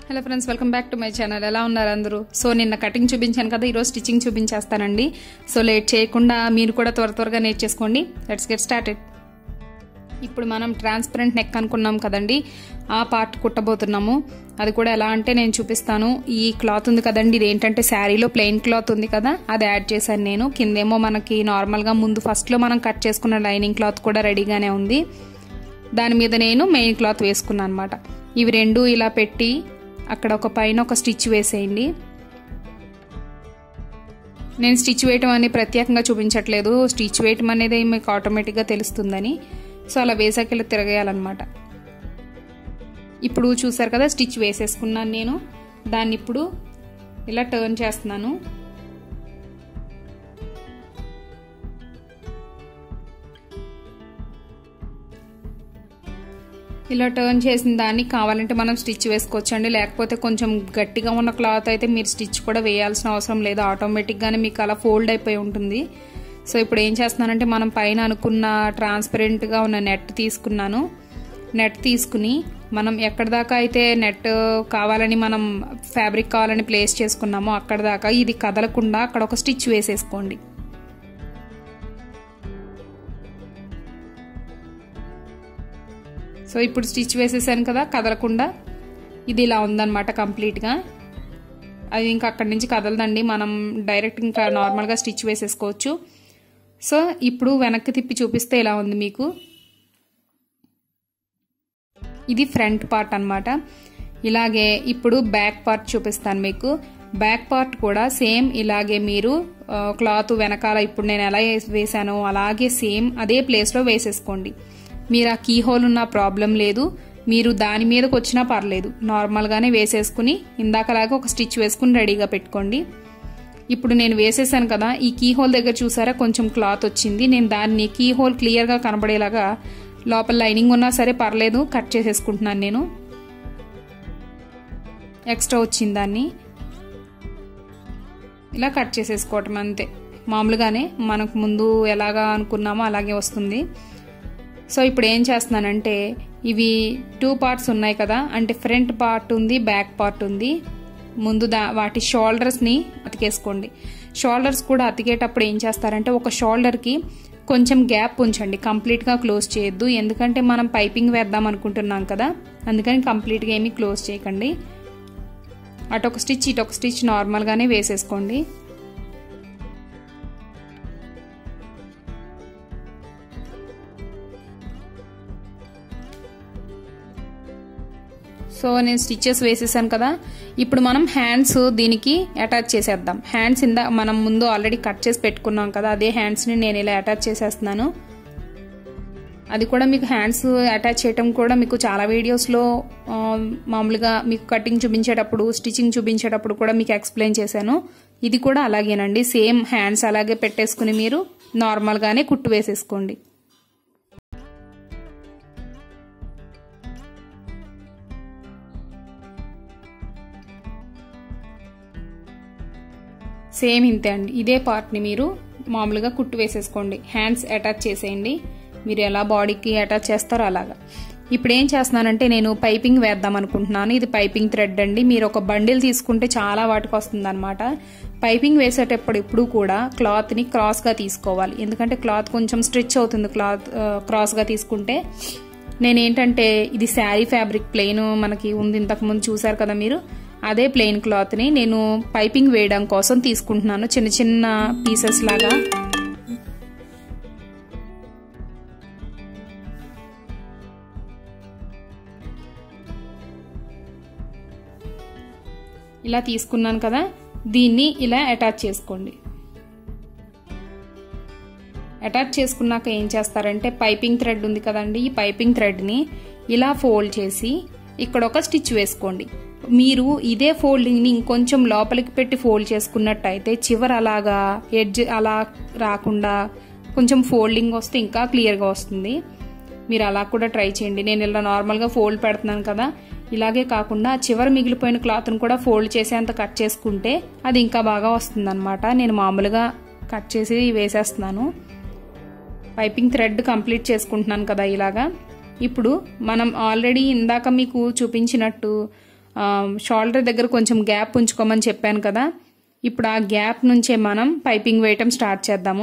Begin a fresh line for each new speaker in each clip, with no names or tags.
hello friends welcome back to my channel ఎలా ఉన్నారు అందరూ సో నిన్న కటింగ్ చూపించాను కదా ఈరోజు స్టిచ్చింగ్ చూపించేస్తానండి సో లేట్ చేయకుండా మీరు కూడా త్వర త్వరగా నేర్చేసుకోండి లెట్స్ గెట్ స్టార్టెడ్ ఇప్పుడు మనం ట్రాన్స్పరెంట్ నెక్ అనుకున్నాం కదండి ఆ పార్ట్ కుట్టబోతున్నాము అది కూడా ఎలా అంటే నేను చూపిస్తాను ఈ క్లాత్ ఉంది కదండి ఇది ఏంటంటే శారీలో ప్లెయిన్ క్లాత్ ఉంది కదా అది యాడ్ చేశాను నేను కిందేమో మనకి నార్మల్గా ముందు ఫస్ట్లో మనం కట్ చేసుకున్న లైనింగ్ క్లాత్ కూడా రెడీగానే ఉంది దాని మీద నేను మెయిన్ క్లాత్ వేసుకున్నాను అనమాట ఇవి రెండు ఇలా పెట్టి అక్కడ ఒక పైన ఒక స్టిచ్ వేసేయండి నేను స్టిచ్ వేయటం అనేది ప్రత్యేకంగా చూపించట్లేదు స్టిచ్ వేయటం అనేది మీకు ఆటోమేటిక్గా తెలుస్తుందని సో అలా వేసాక ఇలా తిరగేయాలన్నమాట ఇప్పుడు చూసారు కదా స్టిచ్ వేసేసుకున్నాను నేను దాన్ని ఇప్పుడు ఇలా టర్న్ చేస్తున్నాను ఇలా టర్న్ చేసిన దాన్ని కావాలంటే మనం స్టిచ్ వేసుకోవచ్చండి లేకపోతే కొంచెం గట్టిగా ఉన్న క్లాత్ అయితే మీరు స్టిచ్ కూడా వేయాల్సిన అవసరం లేదు ఆటోమేటిక్గానే మీకు అలా ఫోల్డ్ అయిపోయి ఉంటుంది సో ఇప్పుడు ఏం చేస్తున్నానంటే మనం పైన అనుకున్న ట్రాన్స్పరెంట్గా ఉన్న నెట్ తీసుకున్నాను నెట్ తీసుకుని మనం ఎక్కడ దాకా అయితే నెట్ కావాలని మనం ఫ్యాబ్రిక్ కావాలని ప్లేస్ చేసుకున్నామో అక్కడ దాకా ఇది కదలకుండా అక్కడ ఒక స్టిచ్ వేసేసుకోండి సో ఇప్పుడు స్టిచ్ వేసేసాను కదా కదలకుండా ఇది ఇలా ఉందన్నమాట కంప్లీట్గా అది ఇంకా అక్కడి నుంచి కదలదండి మనం డైరెక్ట్ ఇంకా నార్మల్గా స్టిచ్ వేసేసుకోవచ్చు సో ఇప్పుడు వెనక్కి తిప్పి చూపిస్తే ఇలా ఉంది మీకు ఇది ఫ్రంట్ పార్ట్ అనమాట ఇలాగే ఇప్పుడు బ్యాక్ పార్ట్ చూపిస్తాను మీకు బ్యాక్ పార్ట్ కూడా సేమ్ ఇలాగే మీరు క్లాత్ వెనకాల ఇప్పుడు నేను ఎలా వేసానో అలాగే సేమ్ అదే ప్లేస్లో వేసేసుకోండి మీరు ఆ కీ హోల్ ఉన్న ప్రాబ్లం లేదు మీరు దాని మీదకి వచ్చినా పర్లేదు నార్మల్గానే వేసేసుకుని ఇందాకలాగా ఒక స్టిచ్ వేసుకుని రెడీగా పెట్టుకోండి ఇప్పుడు నేను వేసేసాను కదా ఈ కీ హోల్ దగ్గర చూసారా కొంచెం క్లాత్ వచ్చింది నేను దాన్ని కీ హోల్ క్లియర్గా కనబడేలాగా లోపల లైనింగ్ ఉన్నా సరే పర్లేదు కట్ చేసేసుకుంటున్నాను నేను ఎక్స్ట్రా వచ్చింది దాన్ని ఇలా కట్ చేసేసుకోవటం అంతే మామూలుగానే మనకు ముందు ఎలాగా అనుకున్నామో అలాగే వస్తుంది సో ఇప్పుడు ఏం చేస్తున్నానంటే ఇవి టూ పార్ట్స్ ఉన్నాయి కదా అంటే ఫ్రంట్ పార్ట్ ఉంది బ్యాక్ పార్ట్ ఉంది ముందు దా వాటి షోల్డర్స్ని అతికేసుకోండి షోల్డర్స్ కూడా అతికేటప్పుడు ఏం చేస్తారంటే ఒక షోల్డర్కి కొంచెం గ్యాప్ ఉంచండి కంప్లీట్గా క్లోజ్ చేయొద్దు ఎందుకంటే మనం పైపింగ్ వేద్దాం అనుకుంటున్నాం కదా అందుకని కంప్లీట్గా ఏమీ క్లోజ్ చేయకండి అటు ఒక స్టిచ్ ఇటు ఒక స్టిచ్ నార్మల్గానే వేసేసుకోండి సో నేను స్టిచ్చెస్ వేసేసాను కదా ఇప్పుడు మనం హ్యాండ్స్ దీనికి అటాచ్ చేసేద్దాం హ్యాండ్స్ ఇందా మనం ముందు ఆల్రెడీ కట్ చేసి పెట్టుకున్నాం కదా అదే హ్యాండ్స్ని నేను ఇలా అటాచ్ చేసేస్తున్నాను అది కూడా మీకు హ్యాండ్స్ అటాచ్ చేయటం కూడా మీకు చాలా వీడియోస్లో మామూలుగా మీకు కటింగ్ చూపించేటప్పుడు స్టిచ్చింగ్ చూపించేటప్పుడు కూడా మీకు ఎక్స్ప్లెయిన్ చేశాను ఇది కూడా అలాగేనండి సేమ్ హ్యాండ్స్ అలాగే పెట్టేసుకుని మీరు నార్మల్గానే కుట్టు వేసేసుకోండి సేమ్ ఇంతే అండి ఇదే పార్ట్ని మీరు మామూలుగా కుట్టు వేసేసుకోండి హ్యాండ్స్ అటాచ్ చేసేయండి మీరు ఎలా బాడీకి అటాచ్ చేస్తారో అలాగా ఇప్పుడు ఏం చేస్తున్నానంటే నేను పైపింగ్ వేద్దాం అనుకుంటున్నాను ఇది పైపింగ్ థ్రెడ్ అండి మీరు ఒక బండిల్ తీసుకుంటే చాలా వాటికి వస్తుంది అనమాట పైపింగ్ వేసేటప్పుడు ఎప్పుడు కూడా క్లాత్ని క్రాస్గా తీసుకోవాలి ఎందుకంటే క్లాత్ కొంచెం స్ట్రిచ్ అవుతుంది క్లాత్ క్రాస్గా తీసుకుంటే నేనేంటంటే ఇది శారీ ఫ్యాబ్రిక్ ప్లెయిన్ మనకి ఉంది ఇంతకుముందు చూసారు కదా మీరు అదే ప్లెయిన్ క్లాత్ని నేను పైపింగ్ వేయడం కోసం తీసుకుంటున్నాను చిన్న చిన్న పీసెస్ లాగా ఇలా తీసుకున్నాను కదా దీన్ని ఇలా అటాచ్ చేసుకోండి అటాచ్ చేసుకున్నాక ఏం చేస్తారంటే పైపింగ్ థ్రెడ్ ఉంది కదండి ఈ పైపింగ్ థ్రెడ్ని ఇలా ఫోల్డ్ చేసి ఇక్కడ ఒక స్టిచ్ వేసుకోండి మీరు ఇదే ఫోల్డింగ్ని ఇంకొంచెం లోపలికి పెట్టి ఫోల్డ్ చేసుకున్నట్టయితే చివర అలాగా ఎడ్జ్ అలా రాకుండా కొంచెం ఫోల్డింగ్ వస్తే ఇంకా క్లియర్గా వస్తుంది మీరు అలా కూడా ట్రై చేయండి నేను ఇలా నార్మల్గా ఫోల్డ్ పెడుతున్నాను కదా ఇలాగే కాకుండా చివర మిగిలిపోయిన క్లాత్ను కూడా ఫోల్డ్ చేసేంత కట్ చేసుకుంటే అది ఇంకా బాగా వస్తుందన్నమాట నేను మామూలుగా కట్ చేసి వేసేస్తున్నాను పైపింగ్ థ్రెడ్ కంప్లీట్ చేసుకుంటున్నాను కదా ఇలాగా ఇప్పుడు మనం ఆల్రెడీ ఇందాక మీకు చూపించినట్టు షోల్డర్ దగ్గర కొంచెం గ్యాప్ ఉంచుకోమని చెప్పాను కదా ఇప్పుడు ఆ గ్యాప్ నుంచే మనం పైపింగ్ వేయటం స్టార్ట్ చేద్దాము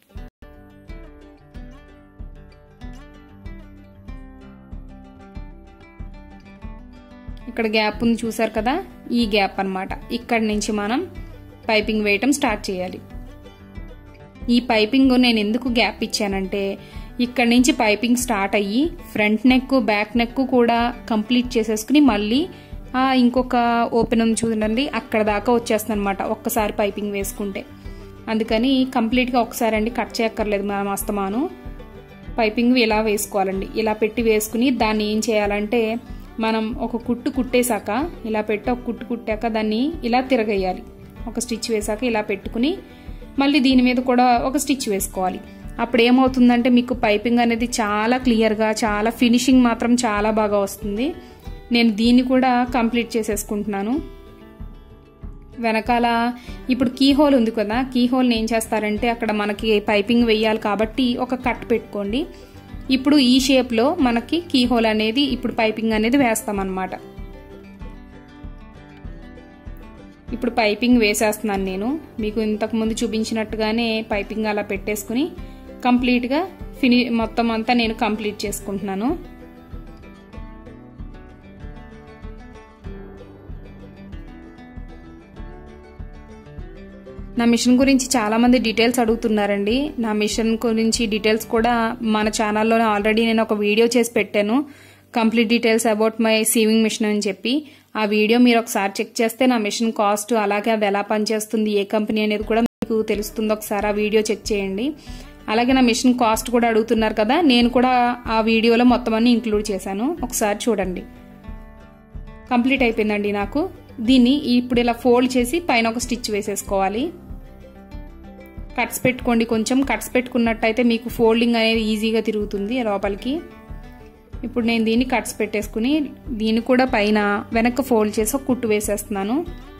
ఇక్కడ గ్యాప్ ఉంది చూసారు కదా ఈ గ్యాప్ అనమాట ఇక్కడి నుంచి మనం పైపింగ్ వేయటం స్టార్ట్ చేయాలి ఈ పైపింగ్ నేను ఎందుకు గ్యాప్ ఇచ్చానంటే ఇక్కడ నుంచి పైపింగ్ స్టార్ట్ అయ్యి ఫ్రంట్ నెక్ బ్యాక్ నెక్ కూడా కంప్లీట్ చేసేసుకుని మళ్ళీ ఇంకొక ఓపెన్ ఉంది చూడండి అక్కడ దాకా వచ్చేస్తుంది అనమాట ఒక్కసారి పైపింగ్ వేసుకుంటే అందుకని కంప్లీట్గా ఒకసారి అండి కట్ చేయక్కర్లేదు మనం అస్తమాను పైపింగ్ ఇలా వేసుకోవాలండి ఇలా పెట్టి వేసుకుని దాన్ని ఏం చేయాలంటే మనం ఒక కుట్టు కుట్టేశాక ఇలా పెట్టి ఒక కుట్టు కుట్టాక దాన్ని ఇలా తిరగేయాలి ఒక స్టిచ్ వేసాక ఇలా పెట్టుకుని మళ్ళీ దీని మీద కూడా ఒక స్టిచ్ వేసుకోవాలి అప్పుడు ఏమవుతుందంటే మీకు పైపింగ్ అనేది చాలా క్లియర్గా చాలా ఫినిషింగ్ మాత్రం చాలా బాగా వస్తుంది నేను దీన్ని కూడా కంప్లీట్ చేసేసుకుంటున్నాను వెనకాల ఇప్పుడు కీ హోల్ ఉంది కదా కీ హోల్ని ఏం చేస్తారంటే అక్కడ మనకి పైపింగ్ వేయాలి కాబట్టి ఒక కట్ పెట్టుకోండి ఇప్పుడు ఈ షేప్లో మనకి కీ హోల్ అనేది ఇప్పుడు పైపింగ్ అనేది వేస్తామన్నమాట ఇప్పుడు పైపింగ్ వేసేస్తున్నాను నేను మీకు ఇంతకుముందు చూపించినట్టుగానే పైపింగ్ అలా పెట్టేసుకుని కంప్లీట్గా ఫిని మొత్తం అంతా నేను కంప్లీట్ చేసుకుంటున్నాను నా మిషన్ గురించి చాలా మంది డీటెయిల్స్ అడుగుతున్నారండి నా మిషన్ గురించి డీటెయిల్స్ కూడా మన ఛానల్లోనే ఆల్రెడీ నేను ఒక వీడియో చేసి పెట్టాను complete details about my sewing machine అని చెప్పి ఆ వీడియో మీరు ఒకసారి చెక్ చేస్తే నా మిషన్ కాస్ట్ అలాగే అది ఎలా పనిచేస్తుంది ఏ కంపెనీ అనేది కూడా మీకు తెలుస్తుంది ఒకసారి ఆ వీడియో చెక్ చేయండి అలాగే నా మిషన్ కాస్ట్ కూడా అడుగుతున్నారు కదా నేను కూడా ఆ వీడియోలో మొత్తం అన్ని ఇంక్లూడ్ చేశాను ఒకసారి చూడండి కంప్లీట్ అయిపోయిందండి నాకు దీన్ని ఇప్పుడు ఇలా ఫోల్డ్ చేసి పైన ఒక స్టిచ్ వేసేసుకోవాలి కట్స్ పెట్టుకోండి కొంచెం కట్స్ పెట్టుకున్నట్టయితే మీకు ఫోల్డింగ్ అనేది ఈజీగా తిరుగుతుంది లోపలికి ఇప్పుడు నేను దీన్ని కట్స్ పెట్టేసుకుని దీన్ని కూడా పైన వెనక్కి ఫోల్డ్ చేసి ఒక కుట్టు వేసేస్తున్నాను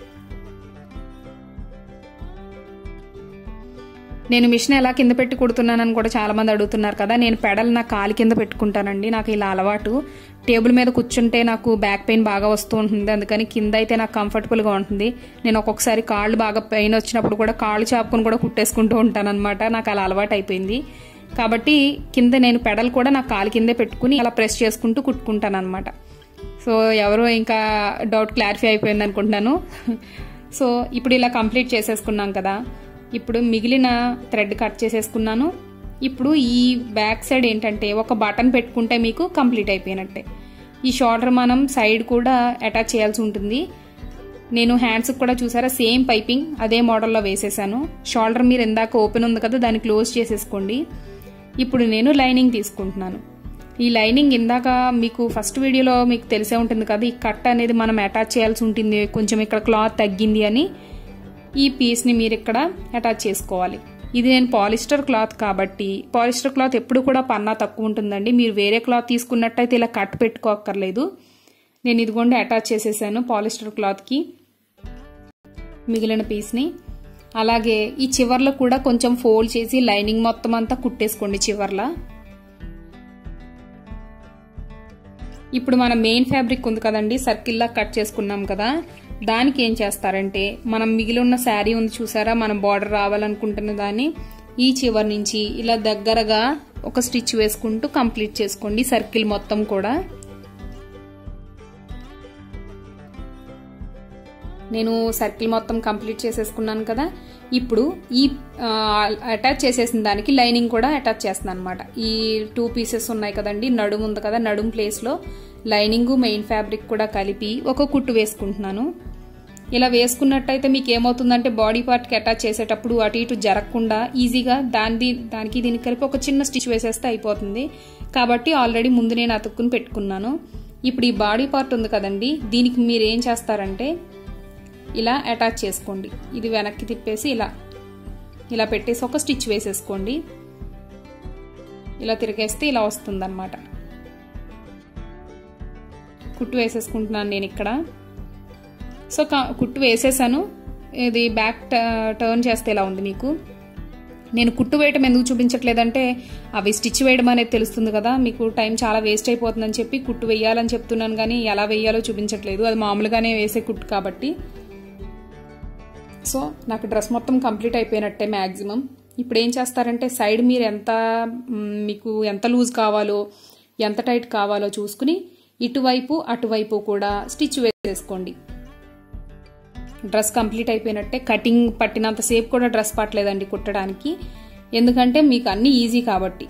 నేను మిషన్ ఎలా కింద పెట్టి కుడుతున్నానని కూడా చాలా మంది అడుగుతున్నారు కదా నేను పెడల్ నా కాలి కింద పెట్టుకుంటానండి నాకు ఇలా అలవాటు టేబుల్ మీద కూర్చుంటే నాకు బ్యాక్ పెయిన్ బాగా వస్తూ ఉంటుంది అందుకని కింద అయితే నాకు కంఫర్టబుల్గా ఉంటుంది నేను ఒక్కొక్కసారి కాళ్ళు బాగా పెయిన్ వచ్చినప్పుడు కూడా కాళ్ళు చాపుకొని కూడా కుట్టేసుకుంటూ ఉంటాను అనమాట నాకు అలా అలవాటు అయిపోయింది కాబట్టి కింద నేను పెడల్ కూడా నా కాలు కిందే పెట్టుకుని అలా ప్రెస్ చేసుకుంటూ కుట్టుకుంటాను అనమాట సో ఎవరో ఇంకా డౌట్ క్లారిఫై అయిపోయింది అనుకుంటున్నాను సో ఇప్పుడు ఇలా కంప్లీట్ చేసేసుకున్నాం కదా ఇప్పుడు మిగిలిన థ్రెడ్ కట్ చేసేసుకున్నాను ఇప్పుడు ఈ బ్యాక్ సైడ్ ఏంటంటే ఒక బటన్ పెట్టుకుంటే మీకు కంప్లీట్ అయిపోయినట్టే ఈ షోల్డర్ మనం సైడ్ కూడా అటాచ్ చేయాల్సి ఉంటుంది నేను హ్యాండ్స్కి కూడా చూసారా సేమ్ పైపింగ్ అదే మోడల్లో వేసేసాను షోల్డర్ మీరు ఇందాక ఓపెన్ ఉంది కదా దాన్ని క్లోజ్ చేసేసుకోండి ఇప్పుడు నేను లైనింగ్ తీసుకుంటున్నాను ఈ లైనింగ్ ఇందాక మీకు ఫస్ట్ వీడియోలో మీకు తెలిసే ఉంటుంది కదా ఈ కట్ అనేది మనం అటాచ్ చేయాల్సి ఉంటుంది కొంచెం ఇక్కడ క్లాత్ తగ్గింది అని ఈ పీస్ని మీరు ఇక్కడ అటాచ్ చేసుకోవాలి ఇది నేను పాలిస్టర్ క్లాత్ కాబట్టి పాలిస్టర్ క్లాత్ ఎప్పుడు కూడా పన్నా తక్కువ ఉంటుందండి మీరు వేరే క్లాత్ తీసుకున్నట్టయితే ఇలా కట్ పెట్టుకోక్కర్లేదు నేను ఇదిగోండి అటాచ్ చేసేసాను పాలిస్టర్ క్లాత్కి మిగిలిన పీస్ని అలాగే ఈ చివర్లో కూడా కొంచెం ఫోల్డ్ చేసి లైనింగ్ మొత్తం అంతా కుట్టేసుకోండి చివర్ల ఇప్పుడు మన మెయిన్ ఫ్యాబ్రిక్ ఉంది కదండి సర్కిల్లా కట్ చేసుకున్నాం కదా దానికి ఏం చేస్తారంటే మనం మిగిలి ఉన్న శారీ ఉంది చూసారా మనం బార్డర్ రావాలనుకుంటున్న దాన్ని ఈ చివరి నుంచి ఇలా దగ్గరగా ఒక స్టిచ్ వేసుకుంటూ కంప్లీట్ చేసుకోండి సర్కిల్ మొత్తం కూడా నేను సర్కిల్ మొత్తం కంప్లీట్ చేసేసుకున్నాను కదా ఇప్పుడు ఈ అటాచ్ చేసేసిన దానికి లైనింగ్ కూడా అటాచ్ చేస్తున్నాను అనమాట ఈ టూ పీసెస్ ఉన్నాయి కదండి నడుము ఉంది కదా నడుము ప్లేస్లో లైనింగ్ మెయిన్ ఫ్యాబ్రిక్ కూడా కలిపి ఒక కుట్టు వేసుకుంటున్నాను ఇలా వేసుకున్నట్టయితే మీకు ఏమవుతుందంటే బాడీ పార్ట్కి అటాచ్ చేసేటప్పుడు అటు ఇటు జరగకుండా ఈజీగా దాని దానికి దీనికి కలిపి ఒక చిన్న స్టిచ్ వేసేస్తే అయిపోతుంది కాబట్టి ఆల్రెడీ ముందు నేను అతుక్కుని పెట్టుకున్నాను ఇప్పుడు ఈ బాడీ పార్ట్ ఉంది కదండి దీనికి మీరు ఏం చేస్తారంటే ఇలా అటాచ్ చేసుకోండి ఇది వెనక్కి తిప్పేసి ఇలా ఇలా పెట్టేసి ఒక స్టిచ్ వేసేసుకోండి ఇలా తిరిగేస్తే ఇలా వస్తుందన్నమాట కుట్టు వేసేసుకుంటున్నాను నేను ఇక్కడ సో కుట్టు వేసేసాను ఇది బ్యాక్ టర్న్ చేస్తే ఇలా ఉంది మీకు నేను కుట్టు వేయటం ఎందుకు చూపించట్లేదంటే అవి స్టిచ్ వేయడం అనేది తెలుస్తుంది కదా మీకు టైం చాలా వేస్ట్ అయిపోతుందని చెప్పి కుట్టు వేయాలని చెప్తున్నాను కానీ ఎలా వేయాలో చూపించట్లేదు అది మామూలుగానే వేసే కుట్టు కాబట్టి సో నాకు డ్రెస్ మొత్తం కంప్లీట్ అయిపోయినట్టే మ్యాక్సిమం ఇప్పుడు ఏం చేస్తారంటే సైడ్ మీరు ఎంత మ్, మీకు ఎంత లూజ్ కావాలో ఎంత టైట్ కావాలో చూసుకుని ఇటువైపు అటువైపు కూడా స్టిచ్ వేసేసుకోండి డ్రెస్ కంప్లీట్ అయిపోయినట్టే కటింగ్ పట్టినంత సేపు కూడా డ్రెస్ పట్టలేదండి కుట్టడానికి ఎందుకంటే మీకు అన్నీ ఈజీ కాబట్టి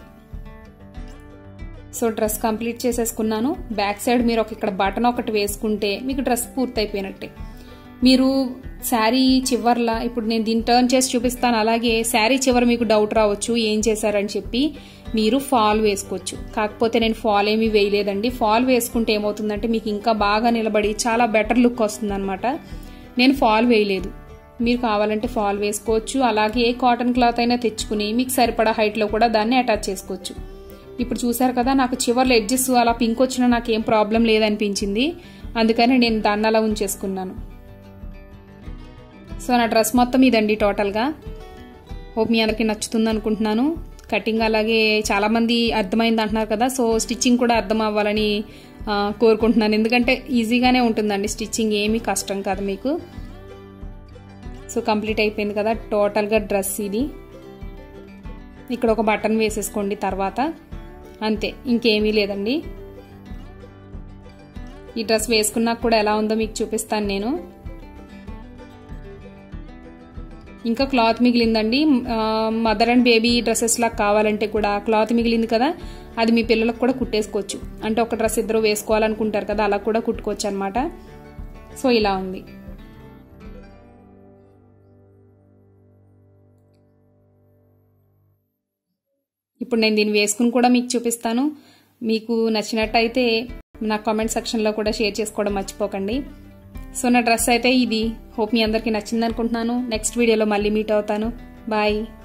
సో డ్రెస్ కంప్లీట్ చేసేసుకున్నాను బ్యాక్ సైడ్ మీరు ఒక ఇక్కడ బటన్ ఒకటి వేసుకుంటే మీకు డ్రెస్ పూర్తయిపోయినట్టే మీరు శారీ చివర్లా ఇప్పుడు నేను దీన్ని టర్న్ చేసి చూపిస్తాను అలాగే శారీ చివర మీకు డౌట్ రావచ్చు ఏం చేశారని చెప్పి మీరు ఫాల్ వేసుకోవచ్చు కాకపోతే నేను ఫాల్ ఏమీ వేయలేదండి ఫాల్ వేసుకుంటే ఏమవుతుందంటే మీకు ఇంకా బాగా నిలబడి చాలా బెటర్ లుక్ వస్తుందన్నమాట నేను ఫాల్ వేయలేదు మీరు కావాలంటే ఫాల్ వేసుకోవచ్చు అలాగే కాటన్ క్లాత్ అయినా తెచ్చుకుని మీకు సరిపడా హైట్లో కూడా దాన్ని అటాచ్ చేసుకోవచ్చు ఇప్పుడు చూసారు కదా నాకు చివర్లో ఎడ్జెస్ అలా పింక్ వచ్చినా నాకు ఏం ప్రాబ్లం లేదనిపించింది అందుకని నేను దాన్ని అలా ఉంచేసుకున్నాను సో నా డ్రెస్ మొత్తం ఇదండి టోటల్గా హోప్ మీ అందరికి నచ్చుతుంది అనుకుంటున్నాను కటింగ్ అలాగే చాలామంది అర్థమైంది అంటున్నారు కదా సో స్టిచ్చింగ్ కూడా అర్థం అవ్వాలని ఆ, కోరుకుంటున్నాను ఎందుకంటే ఈజీగానే ఉంటుందండి స్టిచ్చింగ్ ఏమీ కష్టం కాదు మీకు సో కంప్లీట్ అయిపోయింది కదా టోటల్గా డ్రెస్ ఇది ఇక్కడ ఒక బటన్ వేసేసుకోండి తర్వాత అంతే ఇంకేమీ లేదండి ఈ డ్రెస్ వేసుకున్నాక కూడా ఎలా ఉందో మీకు చూపిస్తాను నేను ఇంకా క్లాత్ మిగిలిందండి మదర్ అండ్ బేబీ డ్రెస్సెస్ లాగా కావాలంటే కూడా క్లాత్ మిగిలింది కదా అది మీ పిల్లలకు కూడా కుట్టేసుకోవచ్చు అంటే ఒక డ్రెస్ ఇద్దరు వేసుకోవాలనుకుంటారు కదా అలా కూడా కుట్టుకోవచ్చు అనమాట సో ఇలా ఉంది ఇప్పుడు నేను దీన్ని వేసుకుని కూడా మీకు చూపిస్తాను మీకు నచ్చినట్టయితే నా కామెంట్ సెక్షన్లో కూడా షేర్ చేసుకోవడం మర్చిపోకండి సో నా డ్రెస్ అయితే ఇది హోప్ మీ అందరికీ నచ్చింది అనుకుంటున్నాను నెక్స్ట్ వీడియోలో మళ్ళీ మీట్ అవుతాను బాయ్